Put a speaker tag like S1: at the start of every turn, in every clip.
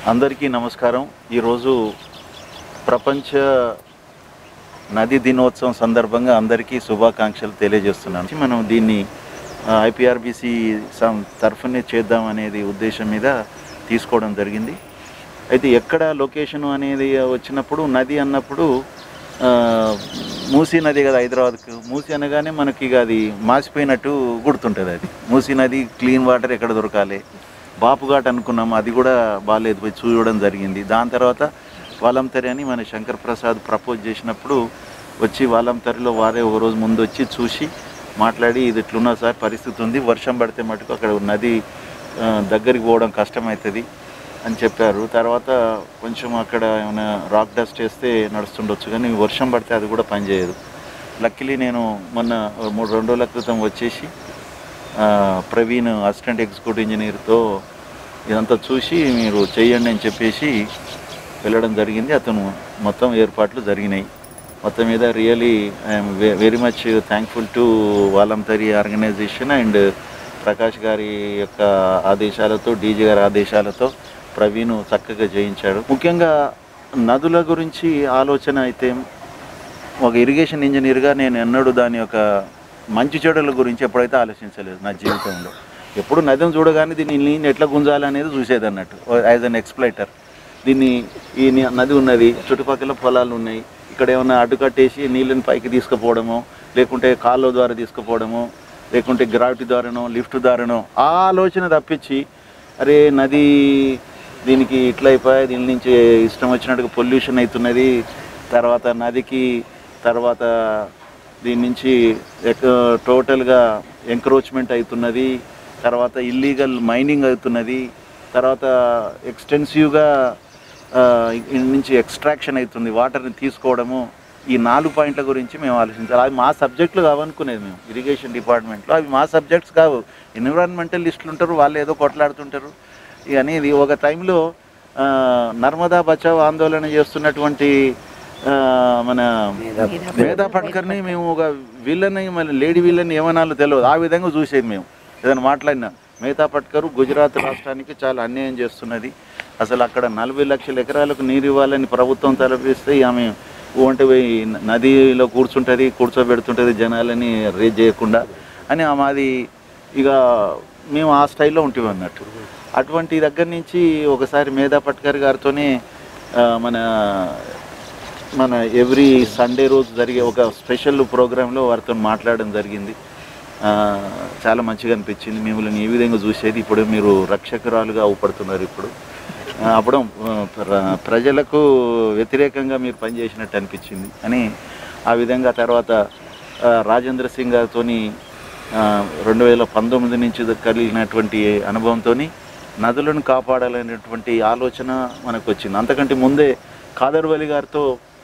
S1: అందరికీ నమస్కారం ఈరోజు ప్రపంచ నది దినోత్సవం సందర్భంగా అందరికీ శుభాకాంక్షలు తెలియజేస్తున్నాను మనం దీన్ని ఐపీఆర్బీసీ సం తరఫునే చేద్దాం అనేది ఉద్దేశం మీద తీసుకోవడం జరిగింది అయితే ఎక్కడ లొకేషన్ అనేది వచ్చినప్పుడు నది అన్నప్పుడు ఆ, మూసీ నది కదా హైదరాబాద్కు మూసీ అనగానే మనకి ఇక అది మాసిపోయినట్టు గుర్తుంటుంది అది మూసీ నది క్లీన్ వాటర్ ఎక్కడ దొరకాలి బాపుఘాట్ అనుకున్నాం అది కూడా బాగాలేదు పోయి చూడడం జరిగింది దాని తర్వాత వాలంతరి అని మన శంకర్ ప్రసాద్ ప్రపోజ్ చేసినప్పుడు వచ్చి వాలంతరిలో వారే ఒక రోజు ముందు వచ్చి చూసి మాట్లాడి ఇది ఇట్లున్నా సార్ పరిస్థితి ఉంది వర్షం పడితే మటుకు అక్కడ నది ఆ, దగ్గరికి పోవడం కష్టమవుతుంది అని చెప్పారు తర్వాత కొంచెం అక్కడ ఏమైనా రాక్ డస్ట్ వేస్తే నడుస్తుండొచ్చు కానీ వర్షం పడితే అది కూడా పనిచేయదు లక్కీలీ నేను మొన్న మూడు రెండు రోజుల క్రితం వచ్చేసి ఆ, ప్రవీణ్ అసిస్టెంట్ ఎగ్జిక్యూటివ్ ఇంజనీర్తో ఇదంతా చూసి మీరు చేయండి అని చెప్పేసి వెళ్ళడం జరిగింది అతను మొత్తం ఏర్పాట్లు జరిగినాయి మొత్తం మీద really I'm very much thankful to voluntary organization and Prakash గారి యొక్క ఆదేశాలతో డీజీ గారి ఆదేశాలతో ప్రవీణ్ చక్కగా చేయించాడు ముఖ్యంగా నదుల గురించి ఆలోచన అయితే ఒక ఇరిగేషన్ ఇంజనీర్గా నేను ఎన్నడూ దాని యొక్క మంచి చెడుల గురించి ఎప్పుడైతే ఆలోచించలేదు నా జీవితంలో ఎప్పుడు నదిని చూడగానే దీన్ని నీళ్ళు ఎట్లా గుంజాలి అనేది చూసేది అన్నట్టు యాజ్ అన్ ఎక్స్ప్లైటర్ దీన్ని ఈ ని- నది ఉన్నది చుట్టుపక్కల పొలాలు ఉన్నాయి ఇక్కడ ఏమైనా అడ్డుకట్టేసి నీళ్ళని పైకి తీసుకుపోవడమో లేకుంటే కాలువ ద్వారా తీసుకుపోవడమో లేకుంటే గ్రావిటీ ద్వారానో లిఫ్ట్ ద్వారానో ఆ ఆలోచన తప్పించి అరే నది దీనికి ఇట్లా అయిపోయి దీని నుంచి ఇష్టం వచ్చినట్టుగా పొల్యూషన్ అవుతున్నది తర్వాత నదికి తర్వాత దీని నుంచి ఎక- టోటల్గా ఎంక్రోచ్మెంట్ అవుతున్నది తర్వాత ఇల్లీగల్ మైనింగ్ అవుతున్నది తర్వాత ఎక్స్టెన్సివ్గా ఆ, ఇ- నుంచి ఎక్స్ట్రాక్షన్ అవుతుంది వాటర్ని తీసుకోవడము ఈ నాలుగు పాయింట్ల గురించి మేము ఆలోచించాలి అవి మా సబ్జెక్టులు కావనుకునేది మేము ఇరిగేషన్ డిపార్ట్మెంట్లో అవి మా సబ్జెక్ట్స్ కావు ఎన్విరాన్మెంటలిస్టులు ఉంటారు వాళ్ళు ఏదో కొట్లాడుతుంటారు ఇక అనేది ఒక టైంలో ఆ, నర్మదా బచావ్ ఆందోళన చేస్తున్నటువంటి ఆ, మన మేధా పట్కర్ని మేము ఒక వీళ్ళని మళ్ళీ లేడీ వీళ్ళని ఏమనాలో తెలియదు ఆ విధంగా చూసేది మేము ఏదైనా మాట్లాడినా మేధా పట్కర్ గుజరాత్ రాష్ట్రానికి చాలా అన్యాయం చేస్తున్నది అసలు అక్కడ నలభై లక్షల ఎకరాలకు నీరు ఇవ్వాలని ప్రభుత్వం తలపిస్తే ఆమె అంటే పోయి నదిలో కూర్చుంటుంది కూర్చోబెడుతుంటుంది జనాలని రేజ్ చేయకుండా అని ఆమె అది ఇక మేము ఆ స్టైల్లో ఉంటాం అన్నట్టు అటువంటి దగ్గర నుంచి ఒకసారి మేధా పట్కర్ గారితోనే ఆ, మన మన ఎవ్రీ సండే రోజు జరిగే ఒక స్పెషల్ ప్రోగ్రాంలో వారితో మాట్లాడడం జరిగింది ఆ, చాలా మంచిగా అనిపించింది మిమ్మల్ని ఏ విధంగా చూసేది ఇప్పుడు మీరు రక్షకురాలుగా అవుపడుతున్నారు ఇప్పుడు ఆ, అప్పుడు ఆ, ప్ర- ప్రజలకు వ్యతిరేకంగా మీరు పనిచేసినట్టు అనిపించింది అని ఆ విధంగా తర్వాత ఆ, రాజేంద్ర సింగ్ గారితో రెండు వేల పంతొమ్మిది నుంచి కలిగినటువంటి అనుభవంతో నదులను కాపాడాలనేటువంటి ఆలోచన మనకు వచ్చింది అంతకంటే ముందే కాదర్వలి గారితో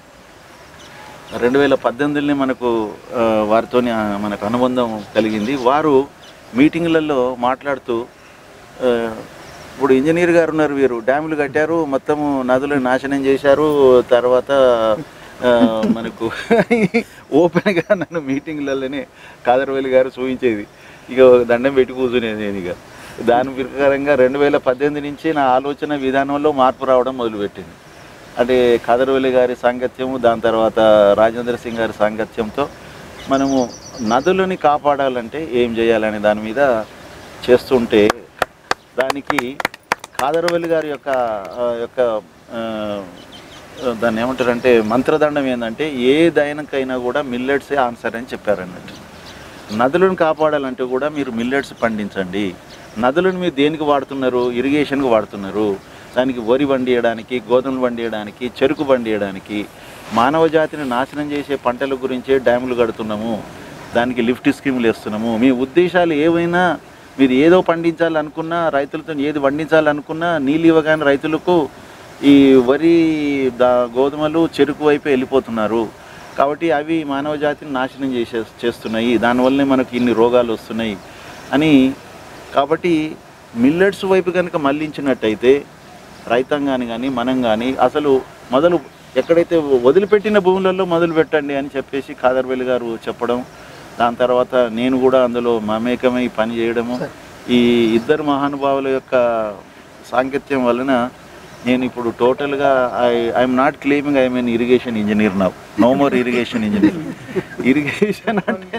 S1: రెండు వేల పద్దెనిమిదిని మనకు ఆ, వారితోని ఆ, మనకు అనుబంధం కలిగింది వారు మీటింగ్లలో మాట్లాడుతూ ఆ, ఇప్పుడు ఇంజనీర్ గారు ఉన్నారు వీరు డ్యాములు కట్టారు మొత్తము నదులను నాశనం చేశారు తర్వాత ఆ, మనకు ఓపెన్గా నన్ను మీటింగ్లలోనే కాదర్వేలి గారు చూపించేది ఇక దండం పెట్టి కూర్చునేది నేను ఇక దాని ప్రకారంగా రెండు వేల పద్దెనిమిది నుంచి నా ఆలోచన విధానంలో మార్పు రావడం మొదలుపెట్టింది అంటే కదరవల్లి గారి సాంగత్యము దాని తర్వాత రాజేంద్ర సింగ్ గారి సాంగత్యంతో మనము నదులని కాపాడాలంటే ఏం చేయాలనే దాని మీద చేస్తుంటే దానికి కాదరవల్లి గారి యొక్క ఆ, యొక్క ఆ, దాన్ని ఏమంటారంటే మంత్రదండం ఏంటంటే ఏ దైనకైనా కూడా మిల్లెట్సే ఆన్సర్ అని చెప్పారన్నట్టు నదులను కాపాడాలంటే కూడా మీరు మిల్లెట్స్ పండించండి నదులను మీరు దేనికి వాడుతున్నారు ఇరిగేషన్కి వాడుతున్నారు దానికి వరి పండియడానికి గోధుమలు పండియడానికి చెరుకు పండియడానికి మానవ జాతిని నాశనం చేసే పంటల గురించే డ్యాములు కడుతున్నాము దానికి లిఫ్ట్ స్కీములు వేస్తున్నాము మీ ఉద్దేశాలు ఏవైనా మీరు ఏదో పండించాలనుకున్నా రైతులతో ఏది పండించాలనుకున్నా నీళ్ళు ఇవ్వగానే రైతులకు ఈ వరి దా గోధుమలు చెరుకు వైపు వెళ్ళిపోతున్నారు కాబట్టి అవి మానవ జాతిని నాశనం చేసే చేస్తున్నాయి దానివల్లనే మనకు ఇన్ని రోగాలు వస్తున్నాయి అని కాబట్టి మిల్లెట్స్ వైపు కనుక మళ్ళించినట్టయితే రైతాంగాన్ని కానీ మనం కానీ అసలు మొదలు ఎక్కడైతే వదిలిపెట్టిన భూములలో మొదలు పెట్టండి అని చెప్పేసి కాదర్వెల్లి గారు చెప్పడం దాని తర్వాత నేను కూడా అందులో మమేకమై పని చేయడము ఈ ఇద్దరు మహానుభావుల యొక్క సాంగత్యం వలన నేను ఇప్పుడు టోటల్గా I I'm not claiming I mean irrigation engineer now no more irrigation engineer irrigation అంటే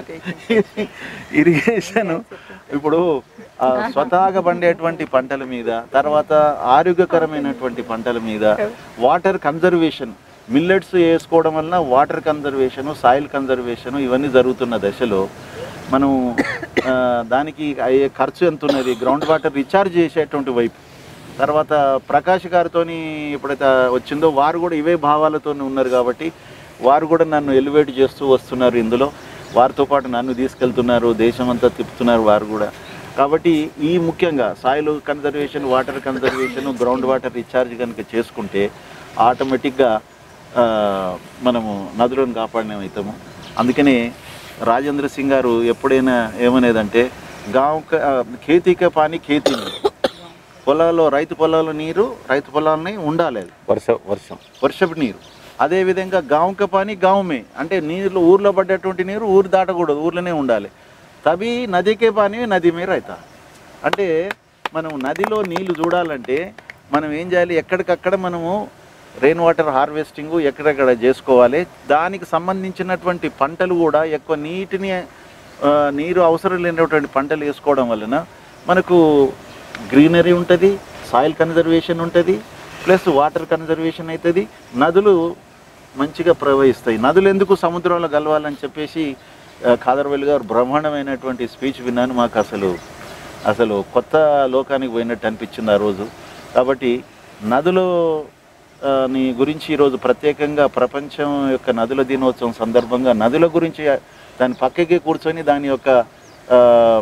S1: ఇరిగేషన్ ఇప్పుడు ఆ, స్వతహాగా పండేటువంటి పంటల మీద తర్వాత ఆరోగ్యకరమైనటువంటి పంటల మీద వాటర్ కన్జర్వేషన్ మిల్లెట్స్ వేసుకోవడం వలన వాటర్ కన్జర్వేషన్ సాయిల్ కన్జర్వేషన్ ఇవన్నీ జరుగుతున్న దశలో మనం ఆ, దానికి అయ్యే ఖర్చు ఎంత ఉన్నది గ్రౌండ్ వాటర్ రీఛార్జ్ చేసేటువంటి వైపు తర్వాత ప్రకాష్ గారితోని ఎప్పుడైతే వచ్చిందో వారు కూడా ఇవే భావాలతో ఉన్నారు కాబట్టి వారు కూడా నన్ను ఎలివేట్ చేస్తూ వస్తున్నారు ఇందులో వారితో పాటు నన్ను తీసుకెళ్తున్నారు దేశమంతా తిప్పుతున్నారు వారు కూడా కాబట్టి ఈ ముఖ్యంగా soil conservation water conservation ground water recharge కనుక చేసుకుంటే ఆటోమేటిక్గా ఆ, మనము నదులను కాపాడిన అవుతాము అందుకనే రాజేంద్ర సింగ్ గారు ఎప్పుడైనా ఏమనేదంటే గావ్ క- ఆ, ఖేతీకే పాని ఖేతీ పొలాల్లో రైతు పొలాల్లో నీరు రైతు పొలాలని ఉండాలి అది
S2: వర్ష వర్షం
S1: వర్షపు నీరు అదేవిధంగా గాంక పాని గావమే అంటే నీళ్ళు ఊర్లో పడ్డటువంటి నీరు ఊరు దాటకూడదు ఊర్లోనే ఉండాలి తవి నదికే పాని నది మీద రైతా అంటే మనం నదిలో నీళ్లు చూడాలంటే మనం ఏం చేయాలి ఎక్కడికక్కడ మనము రెయిన్ వాటర్ హార్వెస్టింగ్ ఎక్కడెక్కడ చేసుకోవాలి దానికి సంబంధించినటువంటి పంటలు కూడా ఎక్కువ నీటిని ఆ, నీరు అవసరం లేనటువంటి పంటలు వేసుకోవడం వలన మనకు గ్రీనరీ ఉంటుంది సాయిల్ కన్జర్వేషన్ ఉంటుంది ప్లస్ వాటర్ కన్జర్వేషన్ అవుతుంది నదులు మంచిగా ప్రవహిస్తాయి నదులు ఎందుకు సముద్రంలో కలవాలని చెప్పేసి ఆ, ఖాదర్వల్లి గారు బ్రహ్మాండమైనటువంటి స్పీచ్ విన్నాను మాకు అసలు అసలు కొత్త లోకానికి పోయినట్టు అనిపించింది ఆ రోజు కాబట్టి నదులు ఆ, ని గురించి ఈరోజు ప్రత్యేకంగా ప్రపంచం యొక్క నదుల దినోత్సవం సందర్భంగా నదుల గురించి దాని పక్కకి కూర్చొని దాని యొక్క ఆ,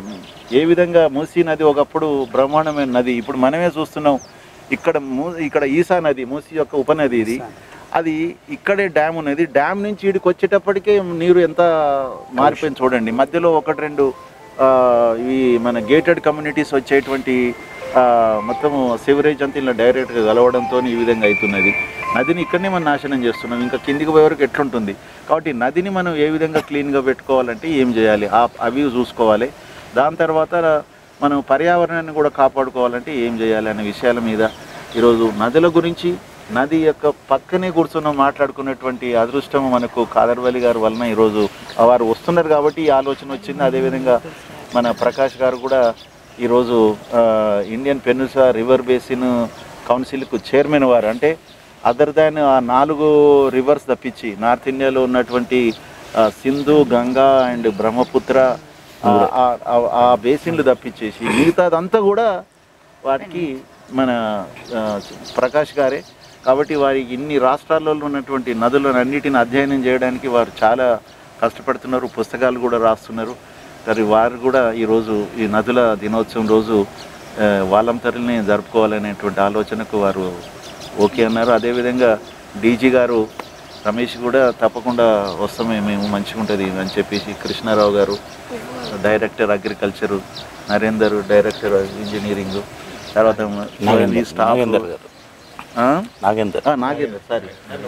S1: ఏ విధంగా మూసీ నది ఒకప్పుడు బ్రహ్మాండమైన నది ఇప్పుడు మనమే చూస్తున్నాం ఇక్కడ మూ ఇక్కడ ఈసా నది మూసీ యొక్క ఉపనది ఇది అది ఇక్కడే డ్యామ్ ఉన్నది డ్యామ్ నుంచి ఇడికి వచ్చేటప్పటికే నీరు ఎంత మారిపోయింది చూడండి మధ్యలో ఒకటి రెండు ఆ, ఇవి మన గేటెడ్ కమ్యూనిటీస్ వచ్చేటువంటి ఆ, మొత్తం సివరేజ్ అంతా ఇలా డైరెక్ట్గా కలవడంతో ఈ విధంగా అవుతున్నది నదిని ఇక్కడనే మనం నాశనం చేస్తున్నాం ఇంకా కిందికి పోయే వరకు ఎట్లుంటుంది కాబట్టి నదిని మనం ఏ విధంగా క్లీన్గా పెట్టుకోవాలంటే ఏం చేయాలి ఆ అవి చూసుకోవాలి దాని తర్వాత మనం పర్యావరణాన్ని కూడా కాపాడుకోవాలంటే ఏం చేయాలి అనే విషయాల మీద ఈరోజు నదుల గురించి నది యొక్క పక్కనే కూర్చున్న మాట్లాడుకున్నటువంటి అదృష్టం మనకు కాదర్వల్లి గారి వలన ఈరోజు వారు వస్తున్నారు కాబట్టి ఈ ఆలోచన వచ్చింది అదేవిధంగా మన ప్రకాష్ గారు కూడా ఈరోజు ఆ, ఇండియన్ పెనుసా రివర్ బేసిన్ కౌన్సిల్కు చైర్మన్ వారు అంటే అదర్ దాన్ ఆ నాలుగు రివర్స్ తప్పించి నార్త్ ఇండియాలో ఉన్నటువంటి ఆ, సింధు గంగా అండ్ బ్రహ్మపుత్ర ఆ, ఆ- ఆ- ఆ బేసిన్లు తప్పించేసి మిగతాదంతా కూడా వారికి మన ఆ, ప్రకాష్ గారే కాబట్టి వారికి ఇన్ని రాష్ట్రాల్లో ఉన్నటువంటి నదులను అన్నిటిని అధ్యయనం చేయడానికి వారు చాలా కష్టపడుతున్నారు పుస్తకాలు కూడా రాస్తున్నారు మరి వారు కూడా ఈరోజు ఈ నదుల దినోత్సవం రోజు ఆ, వాళ్ళంతరిని జరుపుకోవాలనేటువంటి ఆలోచనకు వారు ఓకే అన్నారు అదేవిధంగా డీజీ గారు రమేష్ కూడా తప్పకుండా వస్తామే మేము మంచిగా ఉంటుంది అని చెప్పేసి కృష్ణారావు గారు director agriculture Narender director engineering తర్వాత
S2: నాగేందర్
S1: ఈ స్టాఫ్
S2: నాగేందర్ గారు
S1: ఆ?
S2: నాగేందర్
S1: ఆ, నాగేందర్ సారీ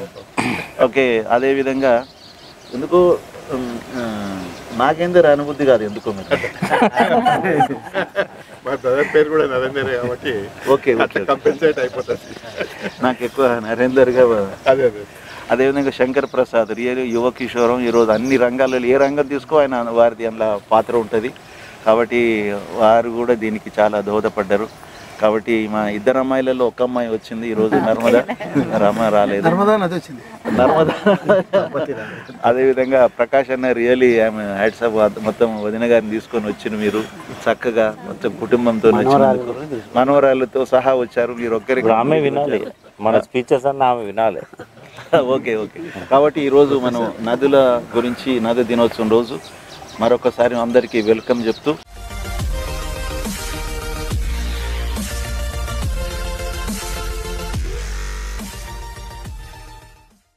S1: ఓకే అదేవిధంగా ఎందుకు ఉమ్, ఆ, నాగేందర్ అనుబుద్ధి కాదు ఎందుకో మీకు
S3: మా బ్రదర్ పేరు కూడా నరేందర్ కాబట్టి
S1: ఓకే ఓకే
S3: కంపెన్సేట్ అయిపోతుంది
S1: నాకు ఎక్కువ నరేందర్గా
S3: అదే అదే
S1: అదేవిధంగా శంకర్ ప్రసాద్ రియల్ యువ కిషోరం ఈరోజు అన్ని రంగాలలో ఏ రంగం తీసుకో ఆయన వారిది అందులో పాత్ర ఉంటుంది కాబట్టి వారు కూడా దీనికి చాలా దోహదపడ్డారు కాబట్టి మా ఇద్దరు అమ్మాయిలలో ఒక అమ్మాయి వచ్చింది ఈరోజు నర్మద రమ రాలేదు
S4: నర్మదా నది వచ్చింది
S1: నర్మదా అదేవిధంగా ప్రకాష్ అన్న రియలీ ఆమె హ్యాట్సాప్ మొత్తం వదిన గారిని తీసుకొని వచ్చిన మీరు చక్కగా మొత్తం కుటుంబంతో వచ్చినందుకు మనవరాళ్ళతో సహా వచ్చారు మీరు ఒక్కరికి
S2: ఇప్పుడు ఆమె వినాలి మన స్పీచెస్ అన్న ఆమె వినాలి
S1: ఓకే ఓకే కాబట్టి ఈరోజు మనం నదుల గురించి నది దినోత్సవం రోజు మరొకసారి అందరికీ వెల్కమ్ చెప్తూ